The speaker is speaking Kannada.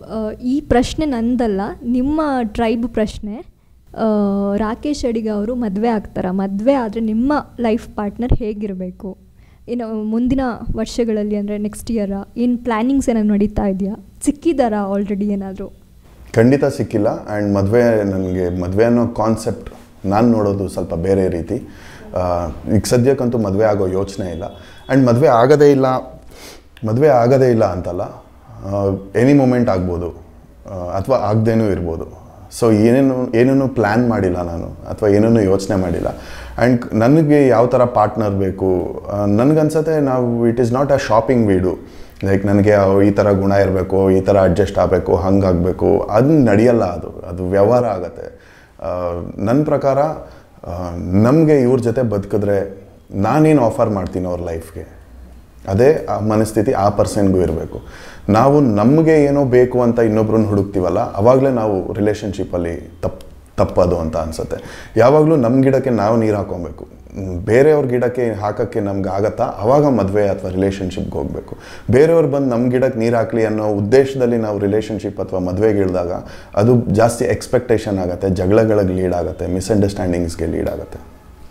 ಈ ಪ್ರಶ್ನೆ ನಂದಲ್ಲ ನಿಮ್ಮ ಟ್ರೈಬ್ ಪ್ರಶ್ನೆ ಆ, ರಾಕೇಶ್ ಅಡಿಗ ಅವರು ಮದುವೆ ಆಗ್ತಾರಾ ಮದುವೆ ಆದರೆ ನಿಮ್ಮ ಲೈಫ್ ಪಾರ್ಟ್ನರ್ ಹೇಗಿರಬೇಕು ಇನ್ನು ಮುಂದಿನ ವರ್ಷಗಳಲ್ಲಿ ಅಂದರೆ ನೆಕ್ಸ್ಟ್ ಇಯರ ಏನು ಪ್ಲ್ಯಾನಿಂಗ್ಸ್ ಏನಾದ್ರು ನಡೀತಾ ಇದೆಯಾ ಸಿಕ್ಕಿದ್ದಾರಾ ಆಲ್ರೆಡಿ ಏನಾದರೂ ಖಂಡಿತ ಸಿಕ್ಕಿಲ್ಲ ಆ್ಯಂಡ್ ಮದುವೆ ನನಗೆ ಮದುವೆ ಅನ್ನೋ ಕಾನ್ಸೆಪ್ಟ್ ನಾನು ನೋಡೋದು ಸ್ವಲ್ಪ ಬೇರೆ ರೀತಿ ಆ, ಈಗ ಸದ್ಯಕ್ಕಂತೂ ಮದುವೆ ಆಗೋ ಯೋಚನೆ ಇಲ್ಲ ಆ್ಯಂಡ್ ಮದುವೆ ಆಗೋದೇ ಇಲ್ಲ ಮದುವೆ ಆಗೋದೇ ಇಲ್ಲ ಅಂತಲ್ಲ ಎನಿ ಮೂಮೆಂಟ್ ಆಗ್ಬೋದು ಅಥವಾ ಆಗದೇನೂ ಇರ್ಬೋದು ಸೊ ಏನೇನು ಏನೇನು ಪ್ಲ್ಯಾನ್ ಮಾಡಿಲ್ಲ ನಾನು ಅಥವಾ ಏನೇನು ಯೋಚನೆ ಮಾಡಿಲ್ಲ ಆ್ಯಂಡ್ ನನಗೆ ಯಾವ ಥರ ಪಾರ್ಟ್ನರ್ ಬೇಕು ನನಗನ್ಸತ್ತೆ ನಾವು it is not a shopping ವೀಡು ಲೈಕ್ ನನಗೆ ಈ ಥರ ಗುಣ ಇರಬೇಕು ಈ ಥರ ಅಡ್ಜಸ್ಟ್ ಆಗಬೇಕು ಹಂಗಾಗಬೇಕು ಅದು ನಡೆಯಲ್ಲ ಅದು ಅದು ವ್ಯವಹಾರ ಆಗತ್ತೆ ನನ್ನ ಪ್ರಕಾರ ನಮಗೆ ಇವ್ರ ಜೊತೆ ಬದುಕಿದ್ರೆ ನಾನೇನು ಆಫರ್ ಮಾಡ್ತೀನಿ ಅವ್ರ ಲೈಫ್ಗೆ ಅದೇ ಆ ಮನಸ್ಥಿತಿ ಆ ಪರ್ಸನ್ಗೂ ಇರಬೇಕು ನಾವು ನಮಗೆ ಏನೋ ಬೇಕು ಅಂತ ಇನ್ನೊಬ್ರನ್ನ ಹುಡುಕ್ತೀವಲ್ಲ ಅವಾಗಲೇ ನಾವು ರಿಲೇಷನ್ಶಿಪ್ಪಲ್ಲಿ ತಪ್ಪು ತಪ್ಪದು ಅಂತ ಅನ್ಸುತ್ತೆ ಯಾವಾಗಲೂ ನಮ್ಮ ಗಿಡಕ್ಕೆ ನಾವು ನೀರು ಹಾಕೊಬೇಕು ಮ್, ಬೇರೆಯವ್ರ ಗಿಡಕ್ಕೆ ಹಾಕೋಕ್ಕೆ ನಮ್ಗೆ ಆಗತ್ತಾ ಅವಾಗ ಮದುವೆ ಅಥವಾ ರಿಲೇಷನ್ಶಿಪ್ಗೆ ಹೋಗಬೇಕು ಬೇರೆಯವ್ರು ಬಂದು ನಮ್ಮ ಗಿಡಕ್ಕೆ ನೀರು ಹಾಕಲಿ ಅನ್ನೋ ಉದ್ದೇಶದಲ್ಲಿ ನಾವು ರಿಲೇಷನ್ಶಿಪ್ ಅಥವಾ ಮದುವೆಗೆ ಇಳಿದಾಗ ಅದು ಜಾಸ್ತಿ ಎಕ್ಸ್ಪೆಕ್ಟೇಷನ್ ಆಗುತ್ತೆ ಜಗಳಗಳಿಗೆ ಲೀಡ್ ಆಗುತ್ತೆ ಮಿಸ್ಅಂಡರ್ಸ್ಟ್ಯಾಂಡಿಂಗ್ಸ್ಗೆ ಲೀಡ್ ಆಗುತ್ತೆ